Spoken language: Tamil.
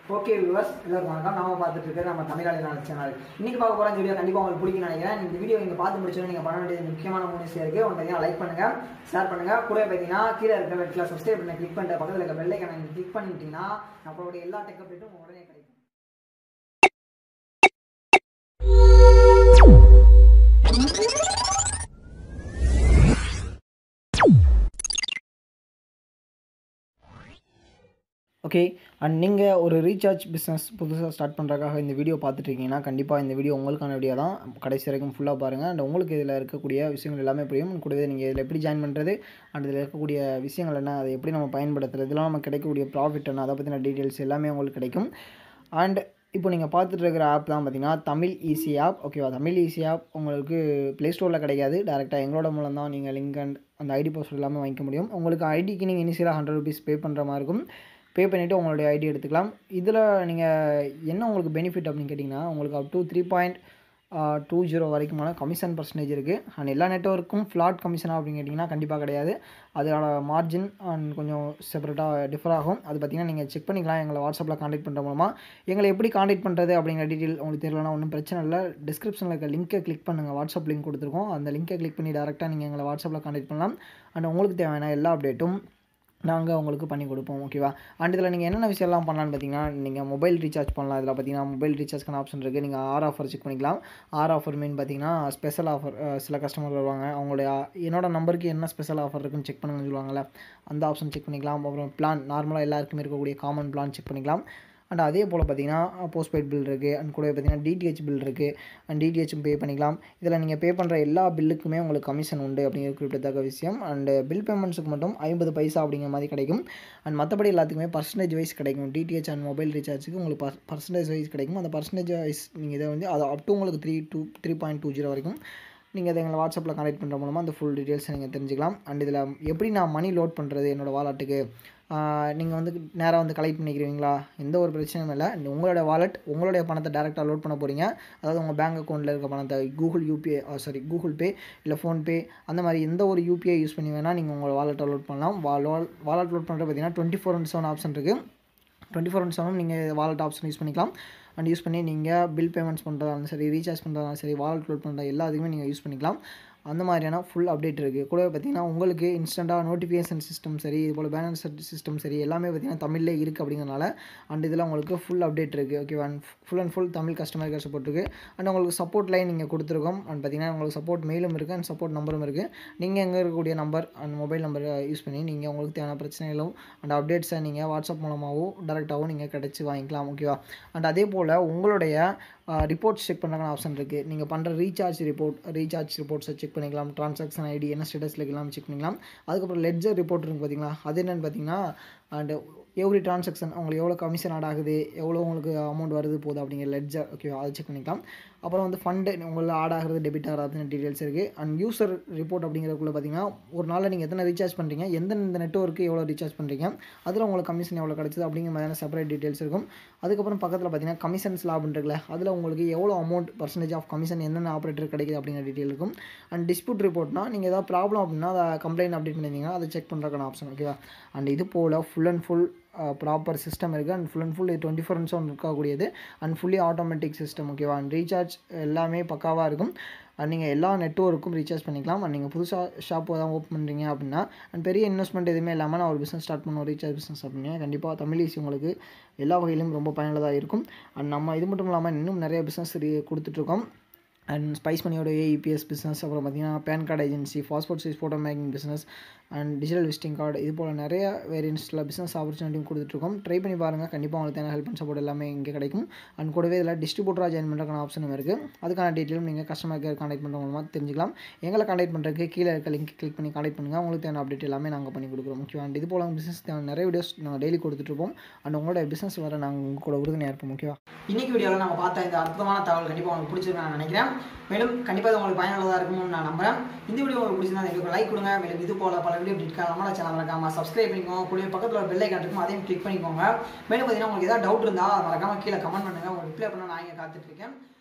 ஓகே வியூவர்ஸ் எல்லாருக்கும் வணக்கம் நாம பார்த்துட்டு இருக்கிறது நம்ம தமிழாளி நாள் சேனல் இன்னைக்கு பார்க்க போகிற இந்த வீடியோ கண்டிப்பாக உங்களுக்கு பிடிக்கும்னு நினைக்கிறேன் இந்த வீடியோ நீங்கள் பார்த்து முடிச்சோன்னு நீங்கள் பண்ண வேண்டியது முக்கியமான மூணு விஷயம் இருக்குது ஒன்று பார்த்தீங்கன்னா லைக் பண்ணுங்க ஷேர் பண்ணுங்க கூட பார்த்தீங்கன்னா கீழே இருக்கிற இடத்துல சப்ஸ்கிரைப் பண்ணி கிளிக் பண்ணிட்டு பக்கத்தில் இருக்க பெல் ஐக்கனை நீங்கள் கிளிக் பண்ணிட்டீங்கன்னா நம்மளுடைய எல்லா டெக் அப்டேட்டும் உடனே கிடைக்கும் ஓகே அண்ட் நீங்கள் ஒரு ரீசார்ஜ் பிஸ்னஸ் புதுசாக ஸ்டார்ட் பண்ணுறதுக்காக இந்த வீடியோ பார்த்துட்டு இருக்கீங்கன்னா கண்டிப்பாக இந்த வீடியோ உங்களுக்கான வீடியோ தான் கடைசி வரைக்கும் ஃபுல்லாக பாருங்கள் அண்ட் உங்களுக்கு இதில் இருக்கக்கூடிய விஷயங்கள் எல்லாமே புரியும் கூடவே நீங்கள் இதில் எப்படி ஜாயின் பண்ணுறது அண்ட் இதில் இருக்கக்கூடிய விஷயங்கள் என்ன அதை எப்படி நம்ம பயன்படுத்துறது இதெல்லாம் நமக்கு கிடைக்கக்கூடிய ப்ராஃபிட் என்ன அதை பற்றின டீட்டெயில்ஸ் எல்லாமே உங்களுக்கு கிடைக்கும் அண்ட் இப்போ நீங்கள் பார்த்துட்டு இருக்கிற ஆப் தான் பார்த்தீங்கன்னா தமிழ் ஈஸி ஆப் ஓகேவா தமிழ் ஈஸி ஆப் உங்களுக்கு ப்ளே ஸ்டோரில் கிடைக்காது டேரெக்டாக எங்களோட மூலம் தான் நீங்கள் லிங்க் அண்ட் அந்த ஐடி பாஸ்வேர்ட் எல்லாமே வாங்கிக்க முடியும் உங்களுக்கு ஐடிக்கு நீங்கள் இனிஷியலாக ஹண்ட்ரட் ருபீஸ் பே பண்ணுற மாதிரி இருக்கும் பே பண்ணிவிட்டு உங்களுடைய ஐடி எடுத்துக்கலாம் இதில் நீங்கள் என்ன உங்களுக்கு பெனிஃபிட் அப்படின்னு கேட்டிங்கன்னா உங்களுக்கு up to three point two zero வரைக்குமான கமிஷன் பர்சன்டேஜ் இருக்குது அண்ட் எல்லா நெட்ஒர்க்கும் ஃப்ளாட் கமிஷனா அப்படின்னு கேட்டிங்கன்னா கண்டிப்பாக கிடையாது அதோட மார்ஜின் அண்ட் கொஞ்சம் செப்பரேட்டாக டிஃபர் ஆகும் அது பார்த்தீங்கன்னா நீங்கள் செக் பண்ணிக்கலாம் எங்களை வாட்ஸ்அப்பில் காண்டாக்ட் பண்ணுற மூலமாக எங்களை எப்படி காண்டாக்ட் பண்ணுறது அப்படிங்கிற டீட்டெயில் உங்களுக்கு தெரியலனா ஒன்றும் பிரச்சனை இல்லை டிஸ்கிரிப்ஷனில் இருக்க லிங்க்கை கிளிக் பண்ணுங்கள் வாட்ஸ்அப் லிங்க் கொடுத்துருக்கோம் அந்த லிங்க்கை கிளிக் பண்ணி டேரெக்டாக நீங்கள் எங்களை வாட்ஸ்அப்பில் காண்டாக்ட் பண்ணலாம் அண்ட் உங்களுக்கு தேவையான எல்லா அப்டேட்டும் நாங்கள் உங்களுக்கு பண்ணி கொடுப்போம் ஓகேவா அண்ட் இதில் நீங்கள் என்னென்ன விஷயம்லாம் பண்ணலான்னு பார்த்தீங்கன்னா நீங்கள் மொபைல் ரீசார்ஜ் பண்ணலாம் இதில் பார்த்தீங்கன்னா மொபைல் ரீசார்ஜ்க்கான ஆப்ஷன் இருக்குது நீங்கள் ஆர் ஆஃபர் செக் பண்ணிக்கலாம் ஆர் ஆஃபர் மீன் பார்த்தீங்கன்னா ஸ்பெஷல் ஆஃபர் சில கஸ்டமர் வருவாங்க அவங்களுடைய என்னோட நம்பருக்கு என்ன ஸ்பெஷல் ஆஃபர் இருக்குன்னு செக் பண்ணுங்கன்னு சொல்லுவாங்கள்ல அந்த ஆப்ஷன் செக் பண்ணிக்கலாம் அப்புறம் பிளான் நார்மலாக எல்லாருக்குமே இருக்கக்கூடிய காமன் பிளான் செக் பண்ணிக்கலாம் அண்ட் அதே போல் பார்த்தீங்கன்னா போஸ்ட்பெய்ட் பில் இருக்குது அண்ட் கூட பார்த்தீங்கன்னா டிடிஹெச் பில் இருக்குது அண்ட் டிடிஹெச்சும் பே பண்ணிக்கலாம் இதில் நீங்கள் பே பண்ணுற எல்லா பில்லுக்குமே உங்களுக்கு கமிஷன் உண்டு அப்படிங்கிற குறிப்பிடத்தக்க விஷயம் அண்ட் பில் பேமெண்ட்ஸுக்கு மட்டும் ஐம்பது பைசா அப்படிங்கிற மாதிரி கிடைக்கும் அண்ட் மற்றபடி எல்லாத்துக்குமே பர்சன்டேஜ் வைஸ் கிடைக்கும் டிடிஹெச் அண்ட் மொபைல் ரீசார்ஜுக்கு உங்களுக்கு பர் பர்சன்டேஜ் வைஸ் கிடைக்கும் அந்த பர்சன்டேஜ் வைஸ் நீங்கள் இதை வந்து அது அப் டு உங்களுக்கு three two three point two zero வரைக்கும் நீங்கள் அதை எங்களை வாட்ஸ்அப்பில் கான்டெக்ட் பண்ணுற மூலமாக அந்த ஃபுல் டீட்டெயில்ஸை நீங்கள் தெரிஞ்சுக்கலாம் அண்ட் இதில் எப்படி நான் மணி லோட் பண்ணுறது என்னோடய வாலெட்டுக்கு நீங்கள் வந்து நேராக வந்து கலெக்ட் பண்ணிக்கிறீங்களா எந்த ஒரு பிரச்சனையும் இல்லை உங்களோட வாலெட் உங்களுடைய பணத்தை டேரெக்டாக லோட் பண்ண போகிறீங்க அதாவது உங்கள் பேங்க் அக்கௌண்ட்டில் இருக்க பணத்தை Google UPI sorry Google pay இல்லை ஃபோன்பே அந்த மாதிரி எந்த ஒரு யூபிஐ யூஸ் பண்ணி வேணால் நீங்கள் உங்கள் வாலெட்டை லோட் பண்ணலாம் வாலெட் லோட் பண்ணுறது பார்த்தீங்கன்னா twenty four and seven option இருக்குது டுவெண்ட்டி ஃபோர் அண்ட் செவன் நீங்கள் வாலெட் ஆப்ஷன் யூஸ் பண்ணிக்கலாம் அண்ட் யூஸ் பண்ணி நீங்கள் பில் பேமெண்ட்ஸ் பண்ணுறதாலும் சரி ரீசார்ஜ் பண்ணுறதாலும் சரி வாலெட் லோட் பண்ணுற எல்லாத்துக்குமே நீங்கள் யூஸ் பண்ணிக்கலாம் அந்த மாதிரியான ஃபுல் அப்டேட் இருக்குது கூட பார்த்தீங்கன்னா உங்களுக்கு இன்ஸ்டண்ட்டாக நோட்டிஃபிகேஷன் சிஸ்டம் சரி இது போல் பேலன்ஸ் சிஸ்டம் சரி எல்லாமே பார்த்தீங்கன்னா தமிழ்லே இருக்குது அப்படிங்கிறனால அண்ட் இதில் உங்களுக்கு ஃபுல் அப்டேட் இருக்குது ஓகேவா and full and full Tamil customer care support இருக்குது அண்ட் உங்களுக்கு சப்போர்ட் லைன் நீங்கள் கொடுத்துருக்கோம் அண்ட் பார்த்தீங்கன்னா உங்களுக்கு சப்போர்ட் மெயிலும் இருக்குது அண்ட் சப்போர்ட் நம்பரும் இருக்குது நீங்கள் எங்கே இருக்கக்கூடிய number and mobile number use பண்ணி நீங்கள் உங்களுக்கு தேவையான பிரச்சனைகளும் அண்ட் அப்டேட்ஸை நீங்கள் வாட்ஸ்அப் மூலமாகவும் டேரெக்டாகவும் நீங்கள் கிடச்சி வாங்கிக்கலாம் ஓகேவா அண்ட் அதே போல் உங்களுடைய ரிப்போர்ட்ஸ் செக் பண்ணுறதுக்கான ஆப்ஷன் இருக்குது நீங்கள் பண்ணுற ரீசார்ஜ் ரிப்போர்ட் ரீசார்ஜ் ரிப்போர்ட்ஸை செக் பண்ணிக்கலாம் ட்ரான்சாக்ஷன் ஐடி என்ன ஸ்டேட்டஸில் இருக்கலாம் செக் பண்ணிக்கலாம் அதுக்கப்புறம் லெட்ஜர் ரிப்போர்ட் இருக்குது பார்த்தீங்களா அது என்னென்னு பார்த்தீங்கன்னா அண்ட் எவ்ரி ட்ரான்சாக்ஷன் உங்களுக்கு எவ்வளோ கமிஷன் ஆட் ஆகுது எவ்வளோ உங்களுக்கு அமௌண்ட் வருது போகுது அப்படிங்கிற லெட்ஜர் ஓகேவா அதை செக் பண்ணிக்கலாம் அப்புறம் வந்து ஃபண்டு உங்களுக்கு ஆட் ஆகிறது டெபிட் ஆகிறது டீட்டெயில்ஸ் இருக்குது அண்ட் யூசர் ரிப்போர்ட் அப்படிங்கிறதுக்குள்ள பார்த்தீங்கன்னா ஒரு நாளில் நீங்கள் எத்தனை ரீசார்ஜ் பண்ணுறீங்க எந்தெந்த நெட்ஒர்க்கு எவ்வளோ ரீசார்ஜ் பண்ணுறீங்க அதில் உங்களுக்கு கமிஷன் எவ்வளோ கிடச்சிது அப்படிங்கிற மாதிரியான செப்பரேட் டீட்டெயில்ஸ் இருக்கும் அதுக்கப்புறம் பக்கத்தில் பார்த்தீங்கன்னா கமிஷன்ஸ் லாப் இருக்குல்ல அதில் உங்களுக்கு எவ்வளோ அமௌண்ட் பர்சன்டேஜ் ஆஃப் கமிஷன் என்னென்ன ஆப்ரேட்டர் கிடைக்குது அப்படிங்கிற டீட்டெயில் இருக்கும் அண்ட் டிஸ்பியூட் ரிப்போர்ட்னா நீங்கள் ஏதாவது ப்ராப்ளம் அப்படின்னா அதை கம்ப்ளைண்ட் அப்டேட் பண்ணியிருந்தீங்கன்னா அதை செக் பண்ணுறதுக்கான ஆப்ஷன் ஓகேவா அண்ட் இது போல் full and full proper system இருக்குது and full and full twenty four hours ஒன்று இருக்கக்கூடியது அண்ட் ஃபுல்லி ஆட்டோமேட்டிக் சிஸ்டம் ஓகேவா அண்ட் ரீசார்ஜ் எல்லாமே பக்காவாக இருக்கும் அண்ட் நீங்கள் எல்லா நெட்ஒர்க்கும் ரீசார்ஜ் பண்ணிக்கலாம் அண்ட் நீங்கள் புதுசாக ஷாப் தான் ஓப்பன் பண்ணுறீங்க அப்படின்னா அண்ட் பெரிய இன்வெஸ்ட்மெண்ட் எதுவுமே இல்லாமல் நான் ஒரு பிஸ்னஸ் ஸ்டார்ட் பண்ணுவோம் ரீசார்ஜ் பிஸ்னஸ் அப்படின்னா கண்டிப்பாக தமிழ் ஈஸி உங்களுக்கு எல்லா வகையிலும் ரொம்ப பயனுள்ளதாக இருக்கும் அண்ட் நம்ம இது மட்டும் இல்லாமல் இன்னும் நிறைய பிஸ்னஸ் கொடுத்துட்ருக்கோம் அண்ட் ஸ்பைஸ் மணியோட ஏஇபிஎஸ் பிஸ்னஸ் அப்புறம் பார்த்தீங்கன்னா PAN card agency passport size photo making business and digital visiting card இது போல் நிறைய வேரியன்ஸில் பிஸ்னஸ் ஆப்பர்ச்சுனிட்டியும் கொடுத்துட்ருக்கோம் ட்ரை பண்ணி பாருங்கள் கண்டிப்பாக உங்களுக்கு தேவையான ஹெல்ப் அண்ட் சப்போர்ட் எல்லாமே இங்கே கிடைக்கும் அண்ட் கூடவே இதில் டிஸ்ட்ரிபியூட்டராக ஜாயின் பண்ணுறதுக்கான ஆப்ஷனும் இருக்குது அதுக்கான டீட்டெயிலும் நீங்கள் கஸ்டமர் கேர் கான்டெக்ட் பண்ணுற மூலமாக தெரிஞ்சிக்கலாம் எங்களை கான்டெக்ட் பண்ணுறதுக்கு கீழே இருக்க லிங்க் கிளிக் பண்ணி கான்டெக்ட் பண்ணுங்கள் உங்களுக்கு தேவையான அப்டேட் எல்லாமே நாங்கள் பண்ணி கொடுக்குறோம் முக்கியம் அண்ட் இது போல் பிஸ்னஸ் நிறைய வீடியோஸ் நாங்கள் டெய்லி கொடுத்துட்ருப்போம் அண்ட் உங்களோட பிஸ்னஸ் வர நாங்கள் உங்கள் கூட உறுதுணையாக இருப்போம் ஓகேவா இன்னைக்கு வீடியோவில் நம்ம பார்த்த இந்த அற்புதமான தகவல் கண்டிப்பாக உங்களுக்கு பிடிச்சிருக்கு நான் நினைக்கிறேன் மேலும் கண்டிப்பாக இது உங்களுக்கு பயனுள்ளதாக இருக்கும்னு நான் நம்புறேன் இந்த வீடியோ உங்களுக்கு பிடிச்சிருந்தா எங்களுக்கு லைக் கொடுங்க மேலும் இது போல பல வீடியோ அப்டேட் நம்மளோட சேனல் மறக்காம சப்ஸ்கிரைப் பண்ணிக்கோங்க கூட பக்கத்தில் ஒரு பெல் ஐக்கான் இருக்கும் அதையும் கிளிக் பண்ணிக்கோங்க மேலும் பார்த்தீங்கன்னா உங்களுக்கு ஏதாவது டவுட் இருந்தால் மறக்காம கீழே கமெண்ட் பண்ணுங்க உங்களுக்கு ரிப்ளை பண்ண நான் இங்கே காத்துட்டு இருக்கேன்